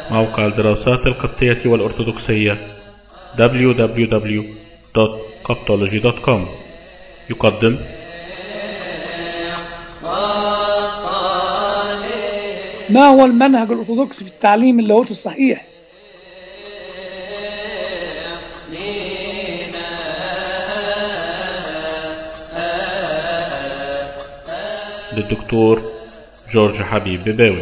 موقع الدراسات القبطية والأرثوذكسية www.coptology.com يقدم ما هو المنهج الأرثوذكسي في التعليم اللاهوتي الصحيح للدكتور جورج حبيب بباوي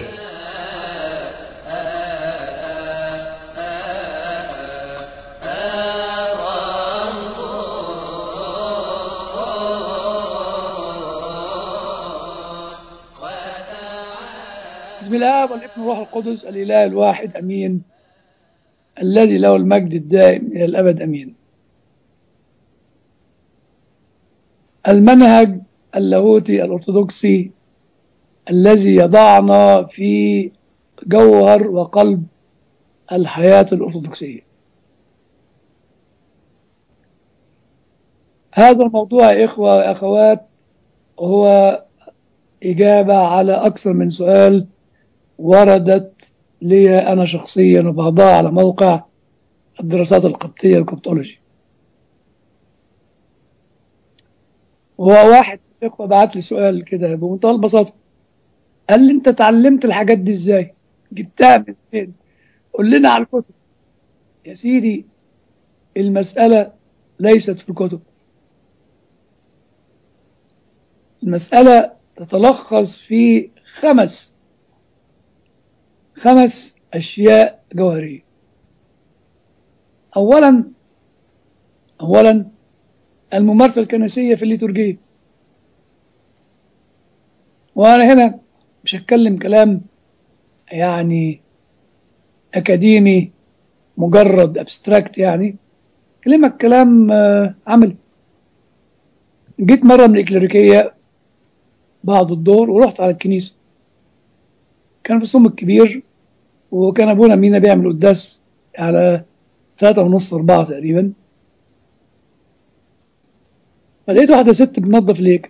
بسم الله والابن والروح القدس الإله الواحد أمين الذي له المجد الدائم إلى الأبد أمين المنهج اللاهوتي الأرثوذكسي الذي يضعنا في جوهر وقلب الحياة الأرثوذكسية هذا الموضوع يا إخوة وأخوات هو إجابة على أكثر من سؤال وردت لي أنا شخصيا وبعضها على موقع الدراسات القبطية الكبتولوجي وهو واحد إخوة بعت لي سؤال كده بمنتهى البساطة قال لي أنت اتعلمت الحاجات دي إزاي؟ جبتها من فين؟ قول لنا على الكتب يا سيدي المسألة ليست في الكتب المسألة تتلخص في خمس خمس أشياء جوهرية أولا أولا الممارسة الكنسية في الليتورجية وأنا هنا مش هتكلم كلام يعني أكاديمي مجرد أبستراكت يعني كلمك كلام آه، عملي جيت مرة من الإكليريكية بعد الظهر ورحت على الكنيسة كان في الصوم الكبير وكان أبونا مينا بيعمل قداس على ثلاثة ونص أربعة تقريبا فلقيت واحدة ست بتنظف الهيكل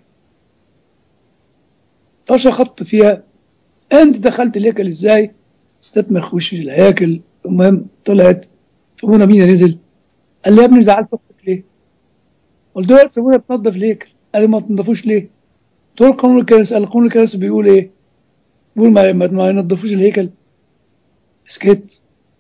طاشة خط فيها أنت دخلت الهيكل إزاي؟ ستات ما يخشش الهياكل المهم طلعت أبونا مينا نزل قال لي يا ابني زعلت أختك ليه؟ قلت له يا أبونا بتنظف الهيكل قال لي ما تنظفوش ليه؟ قلت له قانون الكنيسة قال قانون الكنيسة بيقول إيه؟ بيقول ما ما, ما ينظفوش الهيكل سكت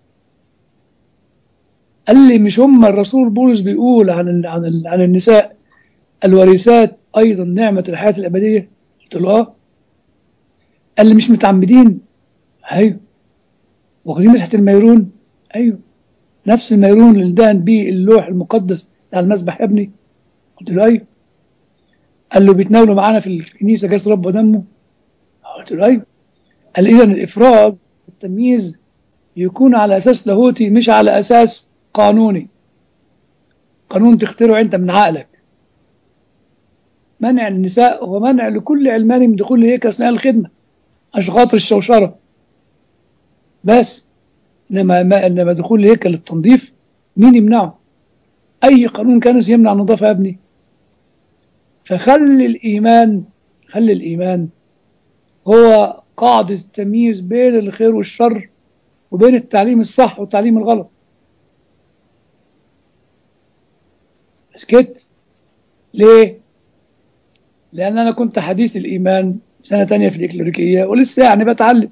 قال لي مش هم الرسول بولس بيقول عن ال عن ال عن النساء الوريثات ايضا نعمه الحياه الابديه قلت له اه قال لي مش متعمدين ايوه واخدين مسحه الميرون ايوه نفس الميرون اللي دهن بيه اللوح المقدس بتاع المسبح يا ابني قلت له ايوه قال له بيتناولوا معانا في الكنيسه جسد رب ودمه قلت له ايوه قال اذا الافراز التمييز يكون على اساس لاهوتي مش على اساس قانوني قانون تخترعه انت من عقلك منع النساء هو منع لكل علماني من دخول هيك اثناء الخدمه عشان خاطر الشوشره بس انما ما انما دخول هيك للتنظيف مين يمنعه؟ اي قانون كنسي يمنع النظافه يا ابني فخلي الايمان خلي الايمان هو قاعده التمييز بين الخير والشر وبين التعليم الصح والتعليم الغلط سكت ليه؟ لأن أنا كنت حديث الإيمان سنة تانية في الإكليريكية ولسه يعني بتعلم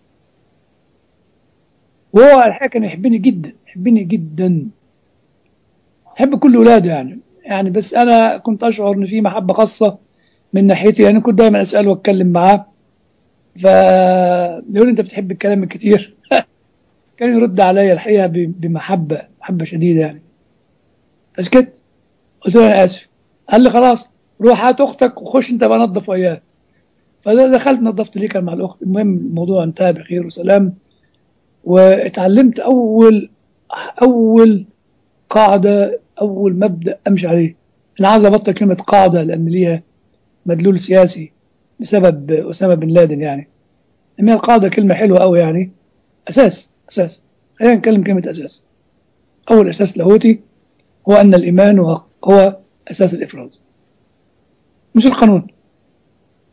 وهو الحقيقة كان يحبني جدا يحبني جدا يحب كل ولاده يعني يعني بس أنا كنت أشعر إن في محبة خاصة من ناحيتي يعني كنت دايما أسأله وأتكلم معاه فيقول لي أنت بتحب الكلام الكتير كان يرد عليا الحقيقة ب- بمحبة محبة شديدة يعني اسكت قلت له انا اسف قال لي خلاص روح هات اختك وخش انت بقى نظف وياها فدخلت نظفت ليك مع الاخت المهم الموضوع انتهى بخير وسلام واتعلمت اول اول قاعده اول مبدا امشي عليه انا عايز ابطل كلمه قاعده لان ليها مدلول سياسي بسبب اسامه بن لادن يعني انما القاعده كلمه حلوه قوي يعني اساس اساس خلينا نتكلم كلمه اساس اول اساس لاهوتي هو أن الإيمان هو, هو أساس الإفراز مش القانون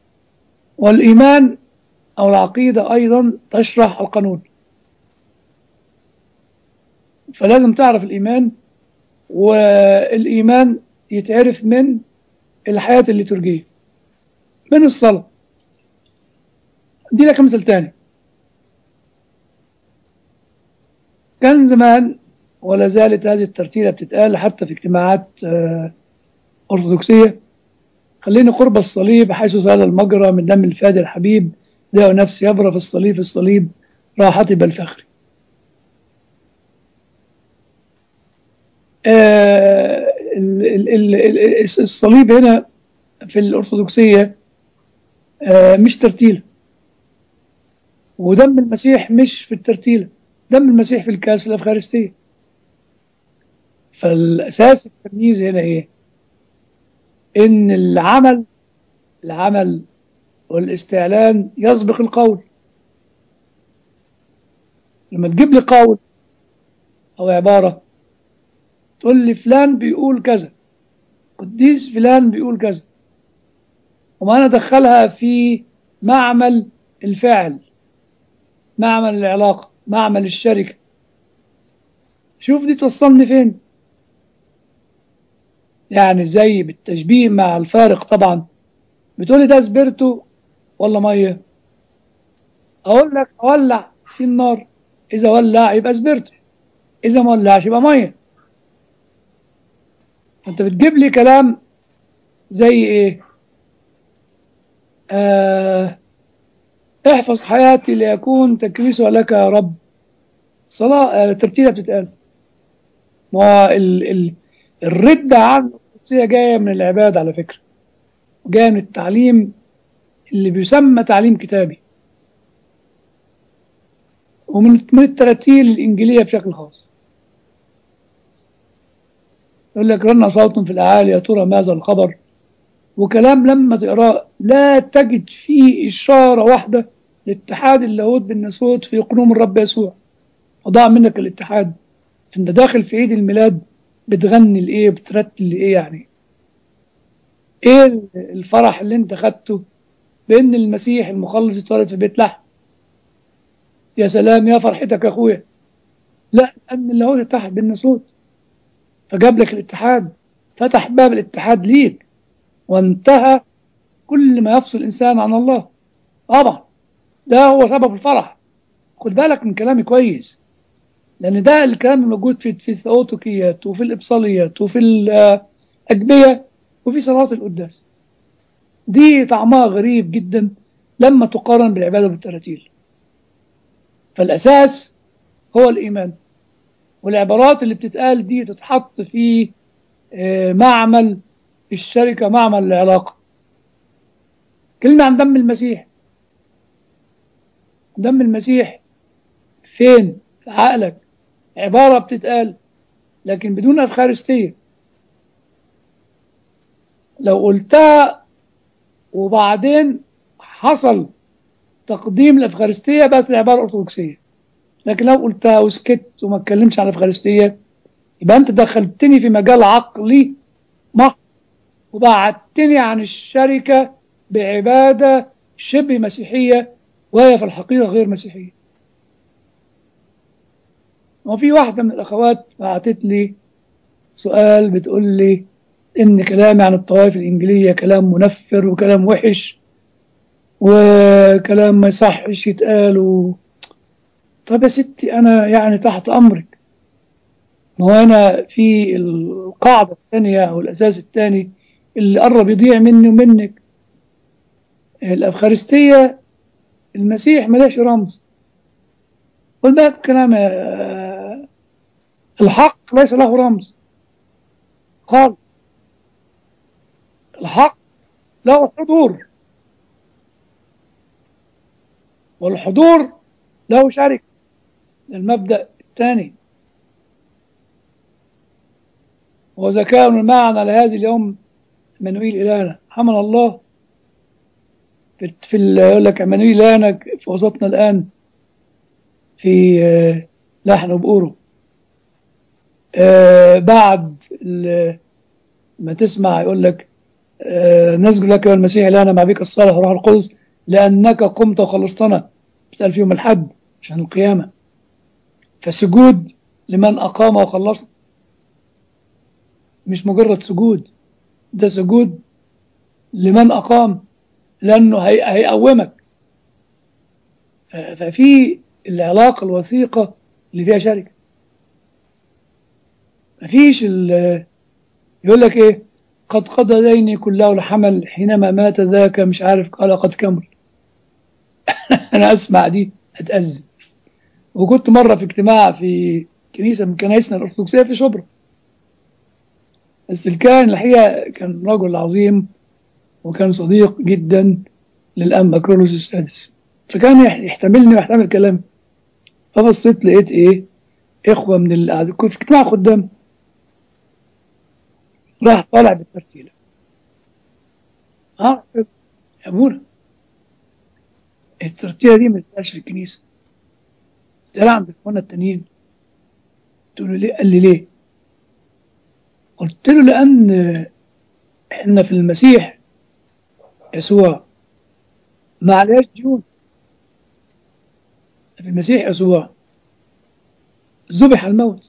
والإيمان أو العقيدة أيضا تشرح القانون فلازم تعرف الإيمان والإيمان يتعرف من الحياة الليتورجية من الصلاة دي لك مثل تاني كان زمان ولا زالت هذه الترتيلة بتتقال حتى في اجتماعات آه، أرثوذكسية خليني قرب الصليب حيث سال المجرى من دم الفادي الحبيب داء نفسي يبرى في الصليب في الصليب راحتي بل فخري آه، ال- ال- ال- ال- الصليب هنا في الأرثوذكسية آه، مش ترتيلة ودم المسيح مش في الترتيلة دم المسيح في الكاس في الأفخارستية فالأساس التمييز هنا إيه؟ إن العمل العمل والاستعلان يسبق القول لما تجيب لي قول أو عبارة تقول لي فلان بيقول كذا قديس فلان بيقول كذا وما أنا أدخلها في معمل الفعل معمل العلاقة معمل الشركة شوف دي توصلني فين يعني زي بالتشبيه مع الفارق طبعا بتقولي ده سبرتو ولا ميه اقول لك اولع في النار اذا ولع يبقى سبرتو اذا ما ولعش يبقى ميه انت بتجيب لي كلام زي ايه آه احفظ حياتي ليكون تكريسها لك يا رب صلاة آه ترتيلة بتتقال ما هو ال ال الردة عن القدسية جاية من العبادة على فكرة جاية من التعليم اللي بيسمى تعليم كتابي ومن من التراتيل الإنجيلية بشكل خاص يقول لك رن صوت في الأعالي يا ترى ماذا الخبر وكلام لما تقراه لا تجد فيه إشارة واحدة لاتحاد اللاهوت بالناسوت في قنوم الرب يسوع وضاع منك الاتحاد انت داخل في عيد الميلاد بتغني لايه بترتل لايه يعني ايه الفرح اللي انت خدته بان المسيح المخلص اتولد في بيت لحم يا سلام يا فرحتك يا اخويا لا ان اللاهوت اتحد بالناسوت فجاب لك الاتحاد فتح باب الاتحاد ليك وانتهى كل ما يفصل الانسان عن الله طبعا ده هو سبب الفرح خد بالك من كلامي كويس لان ده الكلام الموجود في في الثيوتوكيات وفي الابصاليات وفي الاجبيه وفي صلاه القداس دي طعمها غريب جدا لما تقارن بالعباده بالتراتيل فالاساس هو الايمان والعبارات اللي بتتقال دي تتحط في معمل الشركه معمل العلاقه كلمه عن دم المسيح دم المسيح فين في عقلك عبارة بتتقال لكن بدون أفخارستية لو قلتها وبعدين حصل تقديم الأفخارستية بقت العبارة أرثوذكسية لكن لو قلتها وسكت وما اتكلمش عن الأفخارستية يبقى أنت دخلتني في مجال عقلي محض وبعدتني عن الشركة بعبادة شبه مسيحية وهي في الحقيقة غير مسيحية وفي واحدة من الأخوات بعتت لي سؤال بتقول لي إن كلامي عن الطوائف الإنجيلية كلام منفر وكلام وحش وكلام ما يصحش يتقال و... طب يا ستي أنا يعني تحت أمرك ما هو أنا في القاعدة الثانية أو الأساس الثاني اللي قرب يضيع مني ومنك الأفخارستية المسيح ملاش رمز خد بالك كلام الحق ليس له رمز قال الحق له حضور والحضور له شركة المبدأ الثاني وذكاء المعنى على هذه اليوم منويل إلهنا حمل الله في, في يقول لك منويل إلهنا في وسطنا الآن في لحن وبقوره آه بعد ما تسمع يقول لك آه نسجد لك يا المسيح لنا مع بك الصالح روح القدس لأنك قمت وخلصتنا بتقال في يوم الحد عشان القيامة فسجود لمن أقام وخلص مش مجرد سجود ده سجود لمن أقام لأنه هي... هيقومك ف- ففي العلاقة الوثيقة اللي فيها شركة مفيش ال... يقول لك ايه قد قضى ديني كله الحمل حينما مات ذاك مش عارف قال قد كمل انا اسمع دي اتأذن وكنت مرة في اجتماع في كنيسة من كنايسنا الأرثوذكسية في شبرا بس الكاهن الحقيقة كان رجل عظيم وكان صديق جدا للأنبا كرولوس السادس فكان يح- يحتملني ويحتمل كلامي فبصيت لقيت ايه اخوة من اللي قاعدين كنت في اجتماع خدام راح طالع بالترتيلة اه يا ابونا الترتيلة دي ما تتقالش في الكنيسة ده عند اخوانا التانيين قلت له ليه قال لي ليه قلت له لان احنا في المسيح يسوع ما عليهاش ديون في المسيح يسوع ذبح الموت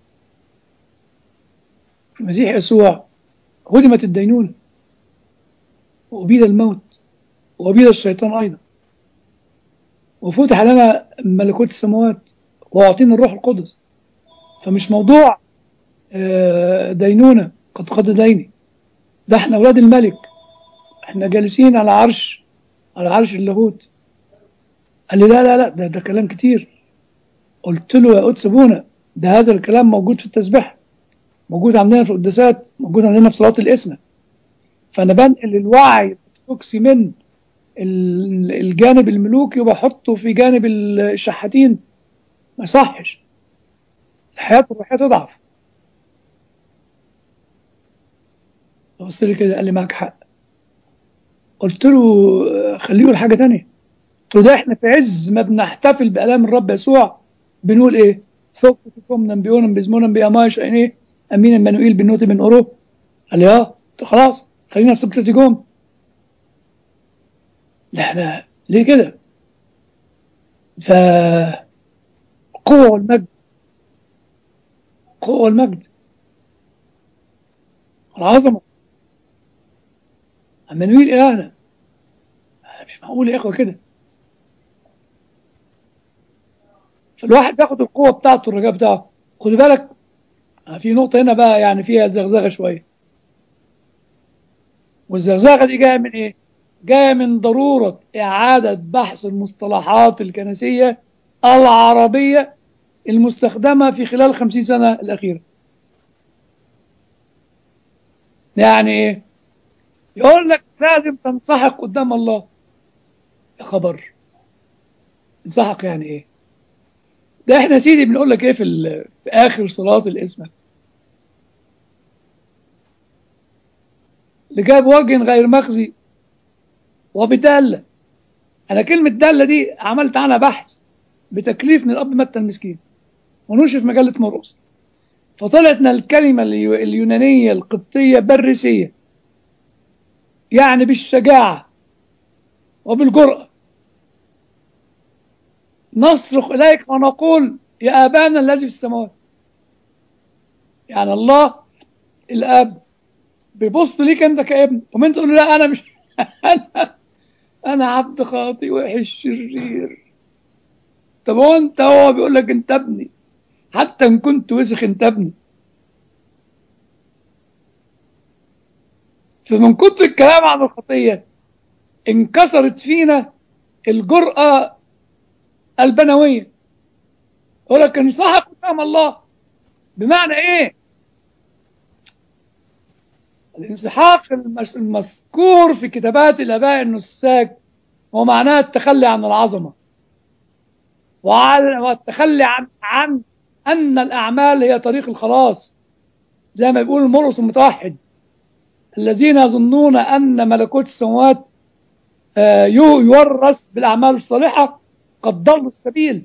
في المسيح يسوع هدمت الدينونة وأبيد الموت وأبيد الشيطان أيضا وفتح لنا ملكوت السماوات وأعطينا الروح القدس فمش موضوع آه، دينونة قد قضى ديني ده احنا أولاد الملك احنا جالسين على عرش على عرش اللاهوت قال لي لا لا لا ده, ده كلام كتير قلت له يا قدس ابونا ده هذا الكلام موجود في التسبيح موجود عندنا في القداسات موجود عندنا في صلاة الإسمة فأنا بنقل الوعي الأرثوذكسي من ال- الجانب الملوكي وبحطه في جانب الشحاتين ما يصحش الحياة الروحية تضعف بص لي كده قال لي معاك حق قلت له آه، خليه يقول حاجة تانية قلت له ده احنا في عز ما بنحتفل بآلام الرب يسوع بنقول ايه صوت فيكم نبيون بزمون بأماش يعني ايه امين المانوئيل بالنوت من اوروبا قال لي اه قلت له خلاص خلينا في سبتة جوم لا لا ليه كده ف قوة والمجد قوة والمجد العظمة عمانويل إلهنا مش معقول يا إخوة كده فالواحد بياخد القوة بتاعته الرجاء بتاعه خد بالك في نقطة هنا بقى يعني فيها زغزغة شوية والزغزغة دي جاية من إيه؟ جاية من ضرورة إعادة بحث المصطلحات الكنسية العربية المستخدمة في خلال خمسين سنة الأخيرة يعني إيه؟ يقول لك لازم تنسحق قدام الله يا خبر انسحق يعني إيه؟ ده احنا يا سيدي بنقول لك ايه في, ال- في اخر صلاه الاسمه لجاب وجه غير مخزي وبدالة انا كلمه داله دي عملت عنها بحث بتكليف من الاب متى المسكين ونشر في مجله مرقس فطلعت لنا الكلمه اليو- اليونانيه القبطيه برسيه يعني بالشجاعه وبالجرأه نصرخ إليك ونقول يا آبانا الذي في السماوات يعني الله الآب بيبص ليك أنت كابن ومن تقول له لا أنا مش أنا أنا عبد خاطئ وحش شرير طب هو أنت هو بيقول لك أنت ابني حتى إن كنت وسخ أنت ابني فمن كتر الكلام عن الخطية انكسرت فينا الجرأة البنوية يقول لك انصحك قدام الله بمعنى ايه الانسحاق المس- المذكور في كتابات الاباء النساك هو معناه التخلي عن العظمه وعلى- والتخلي عن عن ان الاعمال هي طريق الخلاص زي ما بيقول المرقس المتوحد الذين يظنون ان ملكوت السماوات آه، يو- يورث بالاعمال الصالحه قد ضلوا السبيل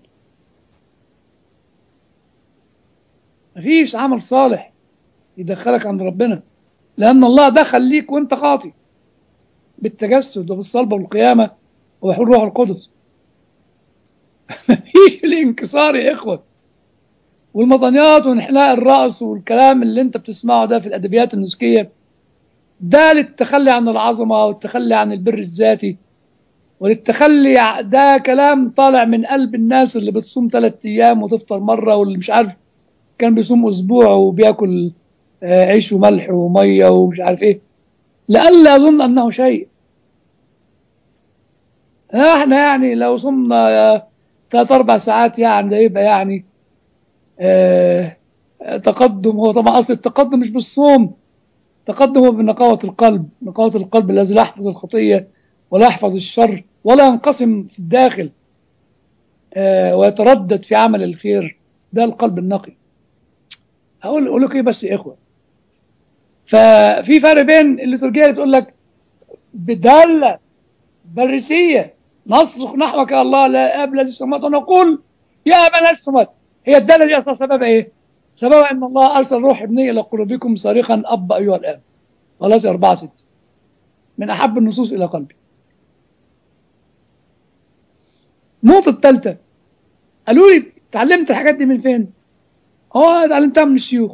مفيش عمل صالح يدخلك عند ربنا لأن الله دخل ليك وانت خاطي بالتجسد وبالصلبة والقيامة وبحول روح القدس مفيش الانكسار يا إخوة والمطنيات وانحناء الرأس والكلام اللي انت بتسمعه ده في الأدبيات النسكية ده للتخلي عن العظمة والتخلي عن البر الذاتي وللتخلي ع- ده كلام طالع من قلب الناس اللي بتصوم ثلاث أيام وتفطر مرة واللي مش عارف كان بيصوم أسبوع وبياكل آه، عيش وملح ومية ومش عارف إيه لألا يظن أنه شيء احنا يعني لو صمنا آه، ثلاث أربع ساعات يعني ده يبقى يعني آه، آه، تقدم هو طبعا أصل التقدم مش بالصوم تقدم هو بنقاوة القلب نقاوة القلب الذي لا يحفظ الخطية ولا يحفظ الشر ولا ينقسم في الداخل آه، ويتردد في عمل الخير ده القلب النقي هقول اقول لك ايه بس يا اخوه ففي فرق بين الليتورجيه اللي بتقول لك بداله برسيه نصرخ نحوك يا الله لا اب الذي في السماوات ونقول يا ابانا السماوات هي الداله دي اصلا سببها ايه؟ سببها ان الله ارسل روح ابني الى قلوبكم صارخا اب ايها الاب غلاطي 4 6 من احب النصوص الى قلبي النقطة الثالثة قالوا لي اتعلمت الحاجات دي من فين؟ هو اتعلمتها من الشيوخ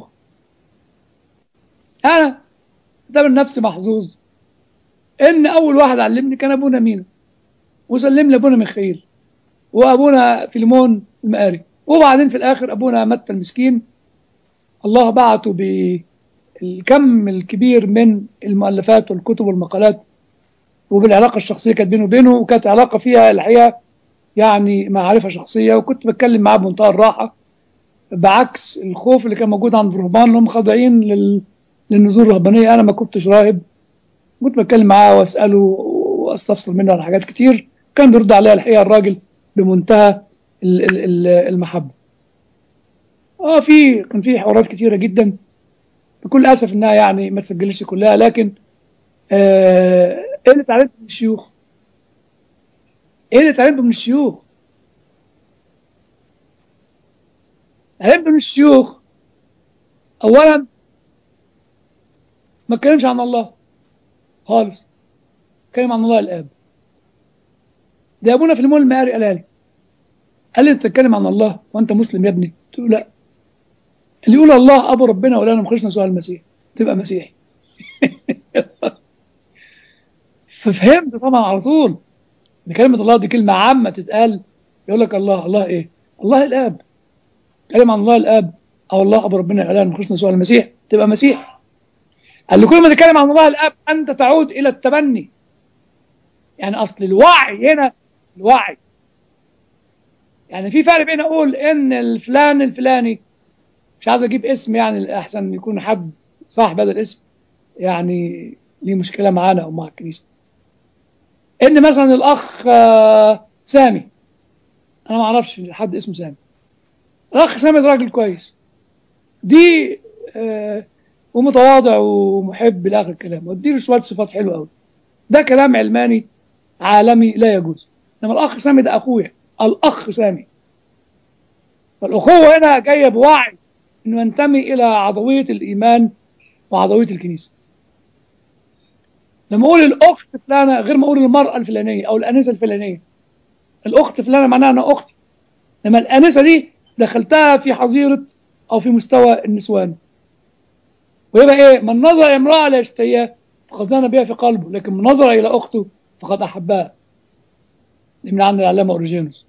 انا ده من نفسي محظوظ ان اول واحد علمني كان ابونا مينا وسلم لي ابونا ميخائيل وابونا فيلمون المقاري وبعدين في الاخر ابونا متى المسكين الله بعته بالكم الكبير من المؤلفات والكتب والمقالات وبالعلاقه الشخصيه كانت بينه وبينه وكانت علاقه فيها الحقيقه يعني معرفه شخصيه وكنت بتكلم معاه بمنتهى الراحه بعكس الخوف اللي كان موجود عند الرهبان اللي هم خاضعين لل... للنزول الرهبانيه انا ما كنتش راهب كنت بتكلم معاه واساله واستفسر منه على حاجات كتير كان بيرد عليا الحقيقه الراجل بمنتهى ال- ال- ال- المحبه. اه في كان في حوارات كتيره جدا بكل اسف انها يعني ما تسجلش كلها لكن آه ايه اللي اتعلمته من الشيوخ؟ ايه اللي اتعلمته من الشيوخ؟ اتعلمته من الشيوخ اولا ما اتكلمش عن الله خالص اتكلم عن الله الاب ده ابونا في المول المقاري قالها لي قال لي انت تتكلم عن الله وانت مسلم يا ابني قلت له لا اللي يقول الله ابو ربنا ولا انا مخلصنا سؤال المسيح تبقى مسيحي ففهمت طبعا على طول ان كلمه الله دي كلمه عامه تتقال يقول لك الله الله ايه الله الاب كلمه عن الله الاب او الله ابو ربنا ولا انا مخلصنا سؤال المسيح تبقى مسيح قال له كل ما تتكلم عن الله الاب انت تعود الى التبني يعني اصل الوعي هنا الوعي يعني في فرق بين اقول ان الفلان الفلاني مش عايز اجيب اسم يعني احسن يكون حد صاحب هذا الاسم يعني ليه مشكله معانا او مع الكنيسه ان مثلا الاخ آه، سامي انا ما اعرفش حد اسمه سامي الاخ سامي ده راجل كويس دي آه، ومتواضع ومحب لاخر الكلام واديله شويه صفات حلوه قوي ده كلام علماني عالمي لا يجوز انما الاخ سامي ده اخويا الاخ سامي فالاخوه هنا جايه بوعي انه ينتمي الى عضويه الايمان وعضويه الكنيسه لما اقول الاخت فلانه غير ما اقول المراه الفلانيه او الانسه الفلانيه الاخت فلانه معناها انا اختي لما الانسه دي دخلتها في حظيره او في مستوى النسوان ويبقى ايه من نظر إلى امراه لا يشتهيها فقد زان بها في قلبه لكن من نظر الى اخته فقد احبها دي من عند العلامه اوريجينوس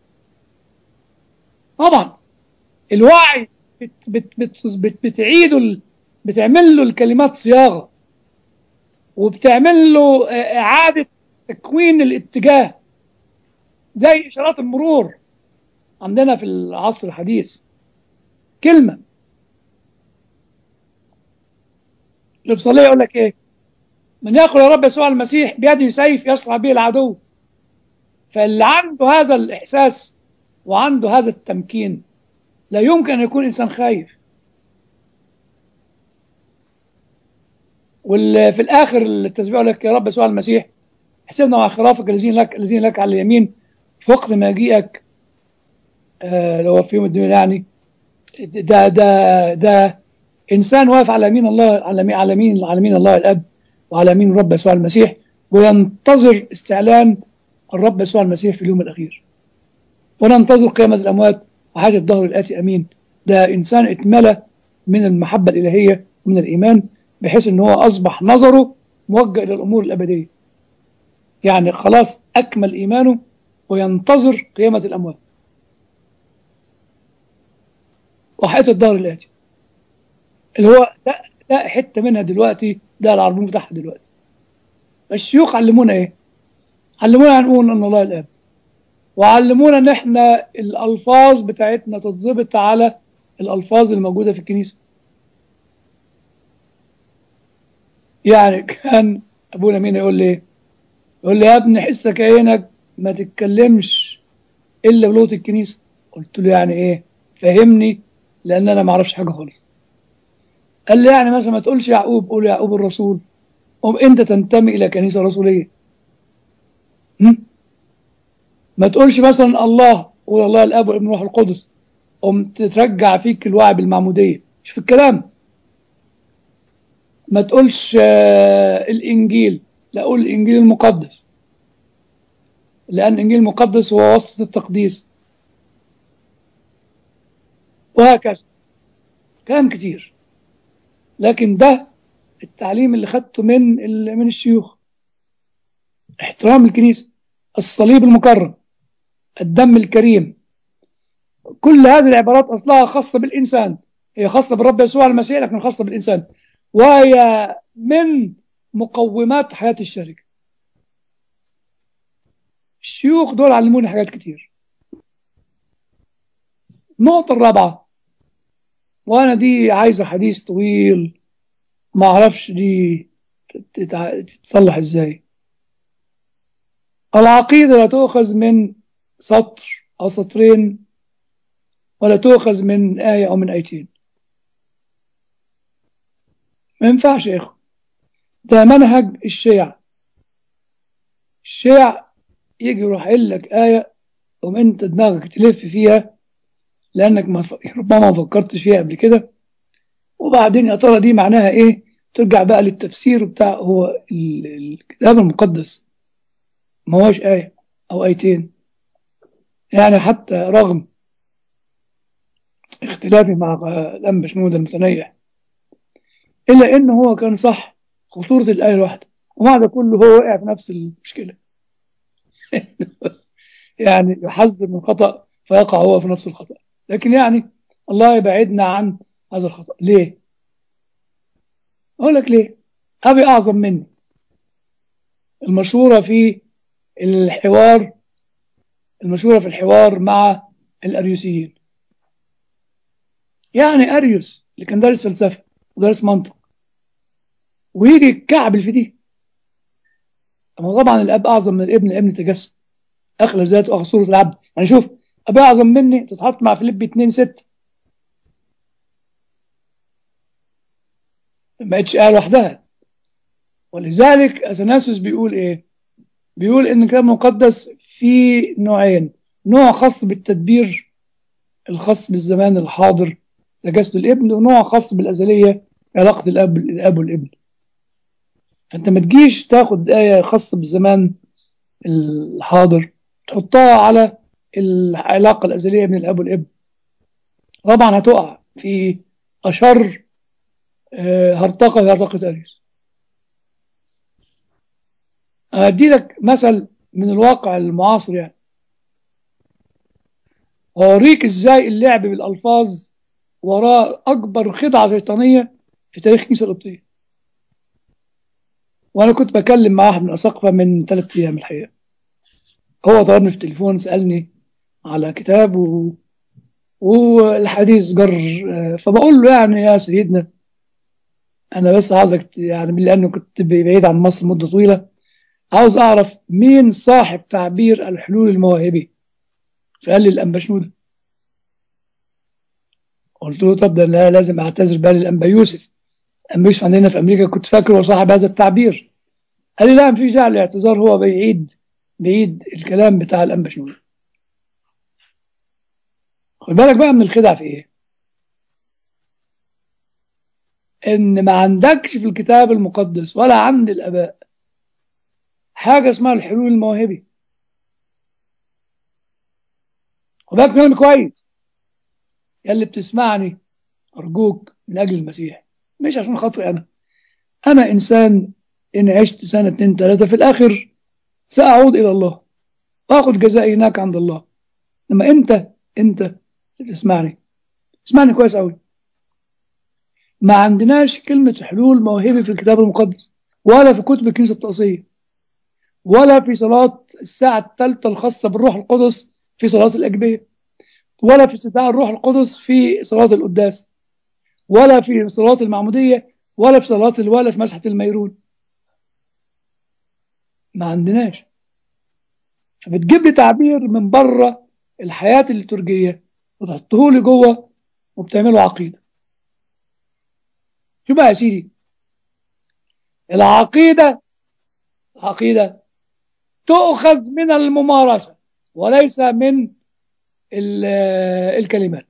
طبعا الوعي بت بت بت بت بتعيد ال- بتعمل له الكلمات صياغه وبتعمل له آه، اعاده تكوين الاتجاه زي اشارات المرور عندنا في العصر الحديث كلمه الإبصالية يقول لك إيه؟ من يأخذ يا رب يسوع المسيح بيده سيف يصنع به العدو. فاللي عنده هذا الإحساس وعنده هذا التمكين لا يمكن أن يكون إنسان خايف. وفي الآخر التسبيح يقول لك يا رب يسوع المسيح احسبنا مع خرافك الذين لك الذين لك على اليمين في وقت مجيئك آه لو في يوم الدنيا يعني ده ده ده انسان واقف على يمين الله على يمين على يمين على يمين الله الاب وعلى يمين الرب يسوع المسيح وينتظر استعلان الرب يسوع المسيح في اليوم الاخير وننتظر قيامه الاموات وحاجه الظهر الاتي امين ده إنسان اتملى من المحبة الإلهية ومن الإيمان بحيث إن هو أصبح نظره موجه إلى الأمور الأبدية يعني خلاص أكمل إيمانه وينتظر قيامة الأموات وحياة الدار الآتي اللي هو لا, لا حتة منها دلوقتي ده العربون بتاعها دلوقتي الشيوخ علمونا إيه؟ علمونا نقول أن الله الآب وعلمونا ان احنا الالفاظ بتاعتنا تتظبط على الالفاظ الموجوده في الكنيسه يعني كان ابونا مين يقول لي ايه يقول لي يا ابني حسك عينك ما تتكلمش الا بلغه الكنيسه قلت له يعني ايه فهمني لان انا ما اعرفش حاجه خالص قال لي يعني مثلا ما تقولش يعقوب قول يعقوب الرسول قوم انت تنتمي الى كنيسه رسوليه م? ما تقولش مثلا الله قول الله الاب والابن والروح القدس قوم تترجع فيك الوعي بالمعموديه مش في الكلام ما تقولش آه الانجيل لا قول الانجيل المقدس لان الانجيل المقدس هو وسط التقديس وهكذا كلام كتير لكن ده التعليم اللي خدته من من الشيوخ احترام الكنيسه الصليب المكرم الدم الكريم كل هذه العبارات أصلها خاصة بالإنسان هي خاصة بالرب يسوع المسيح لكن خاصة بالإنسان وهي من مقومات حياة الشركة الشيوخ دول علموني حاجات كتير النقطة الرابعة وأنا دي عايزة حديث طويل ما أعرفش دي تتصلح إزاي العقيدة لا تؤخذ من سطر أو سطرين ولا تؤخذ من آية أو من آيتين ما ينفعش يا إخوة ده منهج الشيع الشيع يجي يروح قايل لك آية قوم أنت دماغك تلف فيها لأنك ما ف... ربما ما فكرتش فيها قبل كده وبعدين يا ترى دي معناها إيه ترجع بقى للتفسير بتاع هو الكتاب المقدس ما هوش آية أو آيتين يعني حتى رغم اختلافي مع الأنبا شنود المتنيح إلا إنه هو كان صح خطورة الآية الواحدة ومع ده كله هو وقع في نفس المشكلة يعني يحذر من خطأ فيقع هو في نفس الخطأ لكن يعني الله يبعدنا عن هذا الخطأ ليه؟ أقول لك ليه؟ أبي أعظم مني المشهورة في الحوار المشهورة في الحوار مع الأريوسيين يعني أريوس اللي كان دارس فلسفة ودارس منطق ويجي يكعبل في دي أما طبعا الأب أعظم من الابن الابن تجسد أخلى ذاته أخذ صورة العبد يعني شوف أبي أعظم مني تتحط مع فيليب 2 6 ما بقتش آية لوحدها ولذلك أثناسيوس بيقول إيه؟ بيقول إن الكتاب المقدس في نوعين نوع خاص بالتدبير الخاص بالزمان الحاضر تجسد الابن ونوع خاص بالأزلية علاقة الأب الأب والابن فأنت ما تجيش تاخد آية خاصة بالزمان الحاضر تحطها على العلاقة الأزلية بين الأب والابن طبعا هتقع في أشر هرطقة هرطقة أريس أدي لك مثل من الواقع المعاصر يعني أوريك إزاي اللعب بالألفاظ وراء أكبر خدعة شيطانية في تاريخ الكنيسة القبطية وأنا كنت بكلم مع واحد من الأساقفة من ثلاث أيام الحقيقة هو طلبني في التليفون سألني على كتاب و... والحديث جر فبقول له يعني يا سيدنا أنا بس عاوزك يعني لأنه كنت بعيد عن مصر مدة طويلة عاوز أعرف مين صاحب تعبير الحلول المواهبي فقال لي الأنبا شنودة قلت له طب ده لا لازم أعتذر بقى للأنبا يوسف الأنبا يوسف عندنا في أمريكا كنت فاكره هو صاحب هذا التعبير قال لي لا مفيش داعي للاعتذار هو بيعيد بيعيد الكلام بتاع الأنبا شنودة خد بالك بقى من الخدع في إيه إن ما عندكش في الكتاب المقدس ولا عند الآباء حاجة اسمها الحلول المواهبي خد بالك كلام كويس يا اللي بتسمعني أرجوك من أجل المسيح مش عشان خاطري أنا أنا إنسان إن عشت سنة اتنين تلاتة في الآخر سأعود إلى الله وآخد جزائي هناك عند الله لما أنت أنت تسمعني اسمعني كويس أوي ما عندناش كلمة حلول موهبة في الكتاب المقدس ولا في كتب الكنيسة التقصية ولا في صلاة الساعة الثالثة الخاصة بالروح القدس في صلاة الأجبية ولا في استدعاء الروح القدس في صلاة القداس ولا في صلاة المعمودية ولا في صلاة ولا في مسحة الميرون ما عندناش فبتجيب لي تعبير من بره الحياة الليتورجية وتحطه لي جوه وبتعمله عقيدة شو بقى يا سيدي العقيدة العقيدة تؤخذ من الممارسة وليس من الكلمات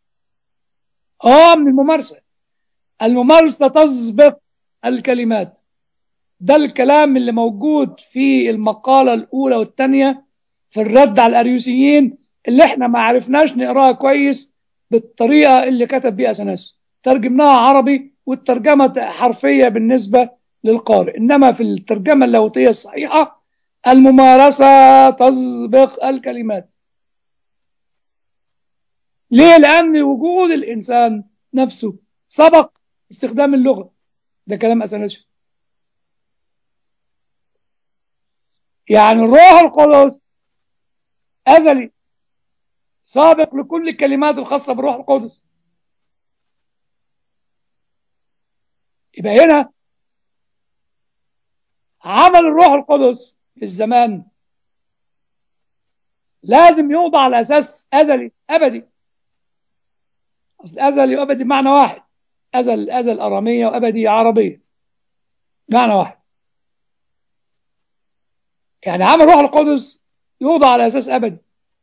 اه من الممارسة الممارسة تسبق الكلمات ده الكلام اللي موجود في المقالة الأولى والثانية في الرد على الأريوسيين اللي احنا ما عرفناش نقراها كويس بالطريقة اللي كتب بيها أثناس ترجمناها عربي والترجمة حرفية بالنسبة للقارئ إنما في الترجمة اللاهوتية الصحيحة الممارسة تسبق الكلمات ليه؟ لأن وجود الإنسان نفسه سبق استخدام اللغة ده كلام أثناسيوس يعني الروح القدس أزلي سابق لكل الكلمات الخاصة بالروح القدس يبقى هنا عمل الروح القدس في الزمان لازم يوضع على أساس أزلي أبدي أصل أزلي وأبدي بمعنى واحد أزل أزل أرامية وأبدي عربية معنى واحد يعني عمل الروح القدس يوضع على أساس أبدي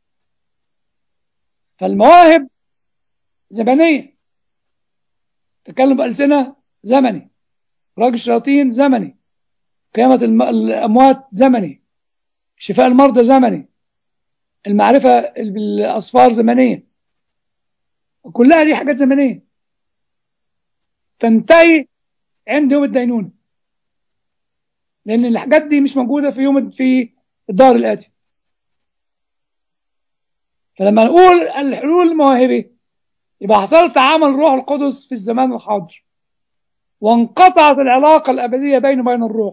فالمواهب زمنية تكلم بألسنة زمني راجل الشياطين زمني قيامة الأموات زمني شفاء المرضى زمني المعرفة بالأصفار زمنية كلها دي حاجات زمنية تنتهي عند يوم الدينونة لأن الحاجات دي مش موجودة في يوم في الدار الآتي فلما نقول الحلول المواهبي يبقى حصل تعامل الروح القدس في الزمان الحاضر وانقطعت العلاقة الأبدية بينه وبين الروح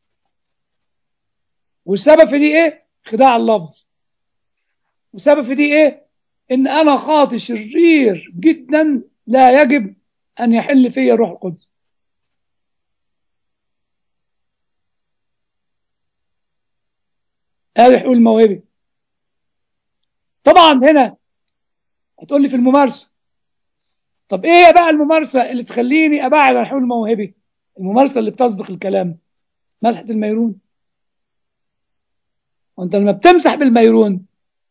والسبب في دي ايه خداع اللفظ والسبب في دي ايه ان انا خاطي شرير جدا لا يجب ان يحل في الروح القدس هذا حلول موهبي طبعا هنا هتقول لي في الممارسه طب ايه بقى الممارسه اللي تخليني ابعد عن حلول موهبي الممارسه اللي بتسبق الكلام مسحه الميرون وانت لما بتمسح بالميرون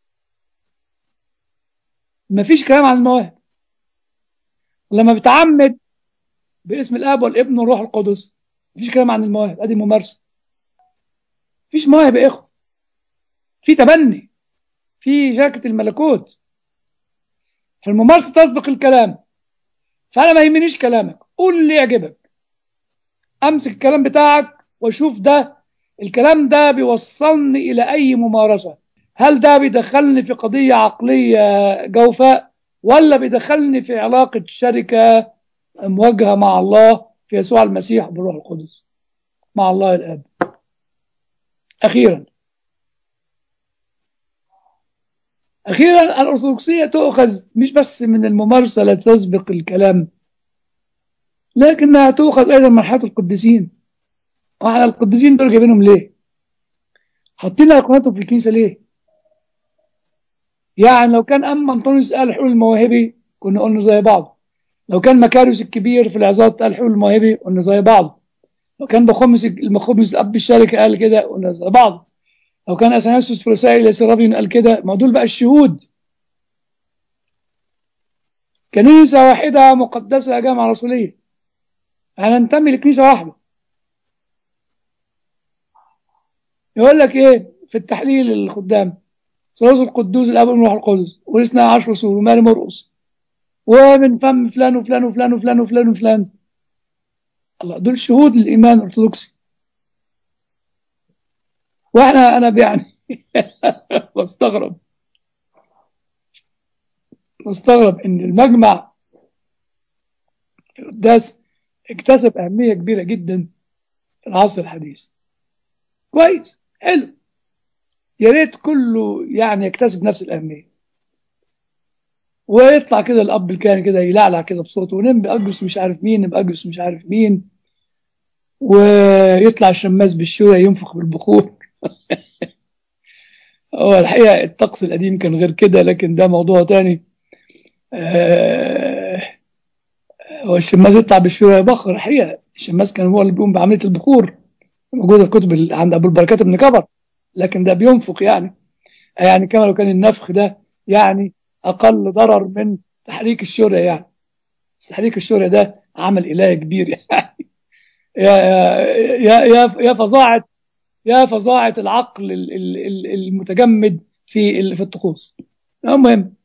مفيش كلام عن المواهب لما بتعمد باسم الاب والابن والروح القدس مفيش كلام عن المواهب ادي ممارسه مفيش مواهب يا اخوه في تبني في شركه الملكوت فالممارسه تسبق الكلام فانا ما يهمنيش كلامك قول اللي يعجبك امسك الكلام بتاعك واشوف ده الكلام ده بيوصلني الى اي ممارسه هل ده بيدخلني في قضيه عقليه جوفاء ولا بيدخلني في علاقه شركه مواجهه مع الله في يسوع المسيح بالروح القدس مع الله الاب اخيرا اخيرا الارثوذكسيه تؤخذ مش بس من الممارسه التي تسبق الكلام لكنها تؤخذ ايضا من حياه القديسين واحنا القديسين دول جايبينهم ليه حاطين ايقوناتهم في الكنيسه ليه يعني لو كان اما انطونيوس قال حلول المواهبي كنا قلنا زي بعض لو كان مكاريوس الكبير في العظات قال حلول المواهبي قلنا زي بعض لو كان بخمس المخمس الاب الشركه قال كده قلنا زي بعض لو كان اثناسيوس في رسائل لسرابيون قال كده ما دول بقى الشهود كنيسه واحده مقدسه جامعه رسوليه انا ننتمي لكنيسه واحده يقول لك ايه في التحليل الخدام ثلاث القدوس الاب والروح القدس ولسنا عشر رسول ومالي مرقص ومن فم فلان وفلان وفلان وفلان وفلان وفلان الله دول شهود للإيمان الأرثوذكسي وإحنا أنا يعني بستغرب بستغرب إن المجمع القداس اكتسب أهمية كبيرة جدا في العصر الحديث كويس حلو يا ريت كله يعني يكتسب نفس الأهمية ويطلع كده الأب الكاهن كده يلعلع كده بصوته ونم بأجلس مش عارف مين بأجلس مش عارف مين ويطلع الشماس بالشورى ينفخ بالبخور هو الحقيقة الطقس القديم كان غير كده لكن ده موضوع تاني آه هو الشماس يطلع بالشورى يبخر الحقيقة الشماس كان هو اللي بيقوم بعملية البخور موجودة الكتب عند أبو البركات ابن كبر لكن ده بينفخ يعني يعني كما لو كان النفخ ده يعني أقل ضرر من تحريك الشورى يعني بس تحريك الشورى ده عمل إلهي كبير يعني يا يا يا يا فظاعة يا فظاعة العقل المتجمد في في الطقوس المهم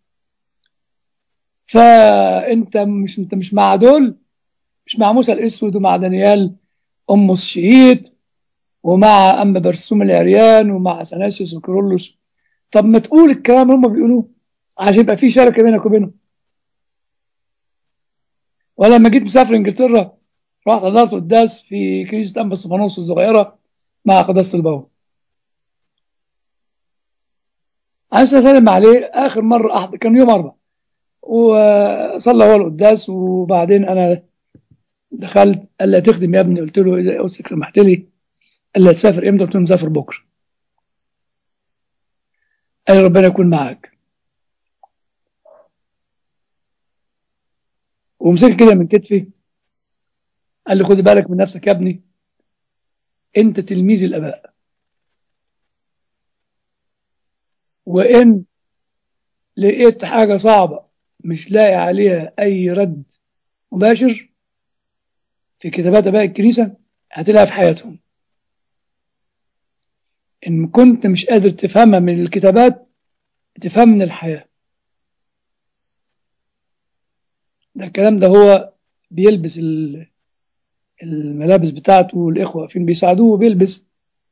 فانت مش انت مش مع دول مش مع موسى الاسود ومع دانيال ام الشهيد ومع أم برسوم العريان ومع سناسيوس وكرولوس طب ما تقول الكلام اللي هم بيقولوه عشان يبقى في شركة بينك وبينهم ولما جيت مسافر انجلترا رحت حضرت قداس في كنيسة أنبا صفانوس الصغيرة مع قداسة البابا عايز أسلم عليه آخر مرة أحد كان يوم أربع وصلى هو القداس وبعدين أنا دخلت قال لي تخدم يا ابني قلت له إذا قدسك سمحت لي قال لي تسافر امتى قلت له مسافر بكره قال لي ربنا يكون معاك ومسك كده من كتفي قال لي خد بالك من نفسك يا ابني انت تلميذ الاباء وان لقيت حاجه صعبه مش لاقي عليها اي رد مباشر في كتابات اباء الكنيسه هتلاقيها في حياتهم إن كنت مش قادر تفهمها من الكتابات تفهم من الحياة ده الكلام ده هو بيلبس الملابس بتاعته والإخوة واقفين بيساعدوه وبيلبس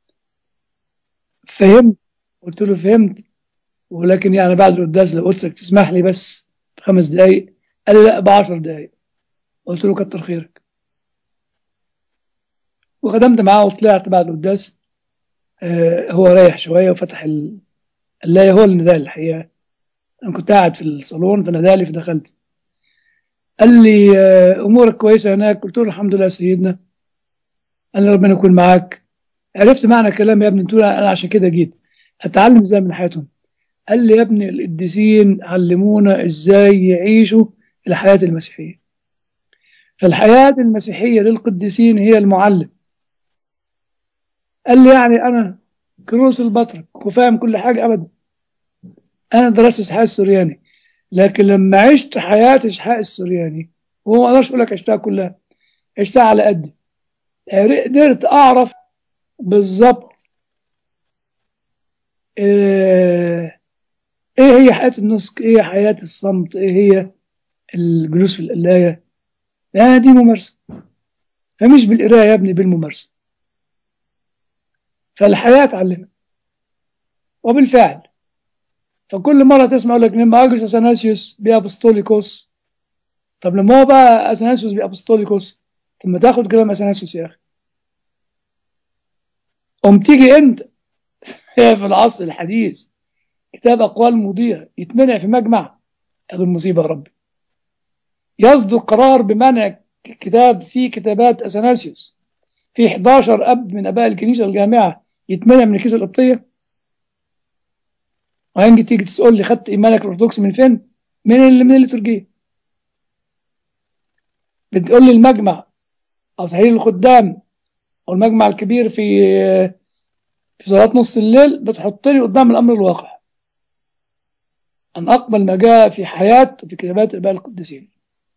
فهمت قلت له فهمت ولكن يعني بعد القداس لو قلت تسمح لي بس خمس دقايق قال لي لا بعشر دقايق قلت له كتر خيرك وخدمت معاه وطلعت بعد القداس هو رايح شويه وفتح ال... اللايه هو اللي ندالي الحقيقه انا كنت قاعد في الصالون فنادالي فدخلت قال لي امورك كويسه هناك قلت له الحمد لله يا سيدنا قال لي ربنا يكون معاك عرفت معنى كلام يا ابني قلت له انا عشان كده جيت اتعلم ازاي من حياتهم قال لي يا ابني القديسين علمونا ازاي يعيشوا الحياه المسيحيه فالحياه المسيحيه للقديسين هي المعلم قال لي يعني انا كروس البطرك وفاهم كل حاجه ابدا انا درست اسحاق السورياني لكن لما عشت حياه اسحاق السورياني وهو ما اقدرش اقول لك عشتها كلها عشتها على قدي قدرت اعرف بالظبط ايه هي حياه النسك ايه حياه الصمت ايه هي الجلوس في القلايه لا دي ممارسه فمش بالقرايه يا ابني بالممارسه فالحياة تعلمك وبالفعل فكل مرة تسمع يقول لك لما أجلس أثناسيوس بأبسطوليكوس طب لما هو بقى أثناسيوس بأبسطوليكوس طب ما تاخد كلام أثناسيوس يا أخي قوم تيجي أنت في العصر الحديث كتاب أقوال مضيئة يتمنع في مجمع هذه المصيبة يا ربي يصدر قرار بمنع كتاب فيه كتابات أثناسيوس في 11 أب من أباء الكنيسة الجامعة يتمنع من الكنيسة القبطية وهنجي تيجي تسأل لي خدت إيمانك الأرثوذكسي من فين؟ من اللي من الليتورجية بتقول لي المجمع أو تحليل الخدام أو المجمع الكبير في في صلاة نص الليل بتحط لي قدام الأمر الواقع أن أقبل ما جاء في حياة وفي كتابات الآباء القديسين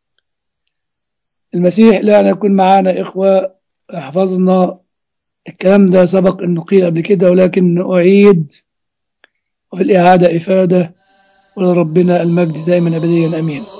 المسيح لا يكون معنا إخوة حفظنا الكلام ده سبق أنه قيل قبل كده ولكن أعيد وفي الإعادة إفادة ولربنا المجد دائما أبديا أمين